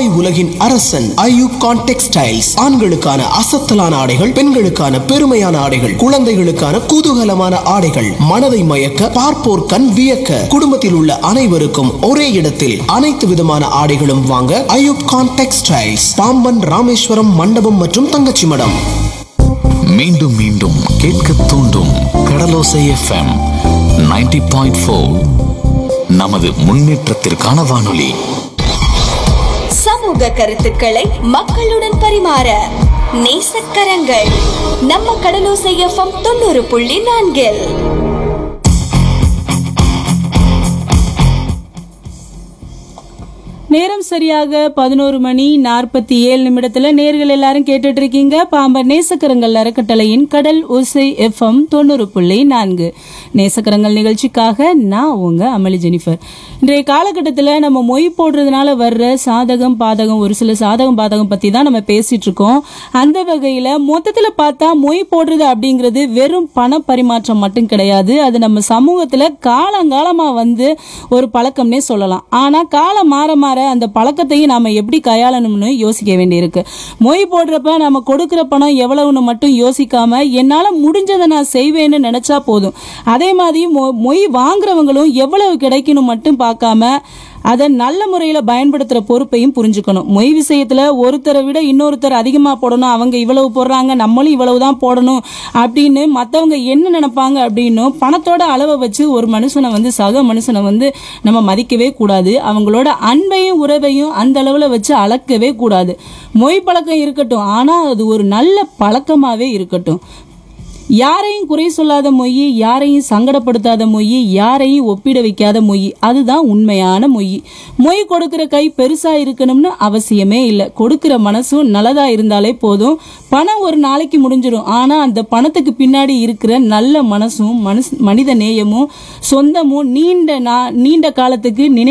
உலகின் அரசன் ஐயூப் கான் டெக்ஸ்டைல்ஸ் ஆண்களுக்கான அசத்தலான ஆடைகள் பெண்களுக்கான பெருமையான ஆடைகள் குழந்தைகளுக்கான குதூகலமான ஆடைகள் மனதை மயக்க பார்ப்போர் கண் வியக்க குடும்பத்தில் உள்ள அனைவருக்கும் ஒரே இடத்தில் அனைத்து விதமான ஆடைகளும் வாங்க ஐயூப் கான் டெக்ஸ்டைல்ஸ் பாம்பன் ராமேஸ்வரம் மண்டபம் மற்றும் தங்கச்சி மடம் மீண்டும் மீண்டும் கேட்க தூண்டும் கடலோசை எஃப்எம் 90.4 பாயிண்ட் நமது முன்னேற்றத்திற்கான வானொலி சமூக கருத்துக்களை மக்களுடன் பரிமாற நேசக்கரங்கள் நம்ம கடலோசை எஃப்எம் தொண்ணூறு புள்ளி நான்கில் நேரம் சரியாக பதினோரு மணி நாற்பத்தி ஏழு நிமிடத்துல நேர்கள் எல்லாரும் கேட்டுட்டு இருக்கீங்க பாம்பன் நேசக்கரங்கள் அறக்கட்டளையின் கடல் ஓசை எஃப்எம் தொண்ணூறு புள்ளி நான்கு நேசக்கரங்கள் நிகழ்ச்சிக்காக நான் உங்க அமளி ஜெனிஃபர் இன்றைய காலகட்டத்தில் நம்ம மொய் போடுறதுனால வர்ற சாதகம் பாதகம் ஒரு சில சாதகம் பாதகம் பத்தி தான் நம்ம பேசிட்டு இருக்கோம் அந்த வகையில மொத்தத்துல பார்த்தா மொய் போடுறது அப்படிங்கிறது வெறும் பண பரிமாற்றம் மட்டும் கிடையாது அது நம்ம சமூகத்துல காலங்காலமா வந்து ஒரு பழக்கம்னே சொல்லலாம் ஆனா காலம் மாற மாற அந்த பழக்கத்தையும் நாம எப்படி கையாளணும்னு யோசிக்க வேண்டியிருக்கு மொய் போடுறப்ப நம்ம கொடுக்கிற பணம் எவ்வளவுன்னு மட்டும் யோசிக்காம என்னால முடிஞ்சதை நான் செய்வேன்னு நினைச்சா போதும் அதே மாதிரி மொ- மொய் வாங்குறவங்களும் எவ்வளவு கிடைக்கணும் மட்டும் பார்க்காம அதை நல்ல முறையில் பயன்படுத்துகிற பொறுப்பையும் புரிஞ்சுக்கணும் மொய் விஷயத்தில் ஒருத்தரை விட இன்னொருத்தர் அதிகமாக போடணும் அவங்க இவ்வளவு போடுறாங்க நம்மளும் இவ்வளவு தான் போடணும் அப்படின்னு மற்றவங்க என்ன நினைப்பாங்க அப்படின்னும் பணத்தோட அளவை வச்சு ஒரு மனுஷனை வந்து சக மனுஷனை வந்து நம்ம மதிக்கவே கூடாது அவங்களோட அன்பையும் உறவையும் அந்த அளவில் வச்சு அளக்கவே கூடாது மொய் பழக்கம் இருக்கட்டும் ஆனால் அது ஒரு நல்ல பழக்கமாகவே இருக்கட்டும் யாரையும் குறை சொல்லாத மொய் யாரையும் சங்கடப்படுத்தாத மொய் யாரையும் ஒப்பிட வைக்காத மொய் அதுதான் உண்மையான மொய் மொய் கொடுக்கிற கை பெருசா இருக்கணும்னு அவசியமே இல்லை கொடுக்கிற மனசும் நல்லதா இருந்தாலே போதும் பணம் ஒரு நாளைக்கு முடிஞ்சிடும் ஆனா அந்த பணத்துக்கு பின்னாடி இருக்கிற நல்ல மனசும் மனசு மனித நேயமும் சொந்தமும் நீண்ட நா நீண்ட காலத்துக்கு நினை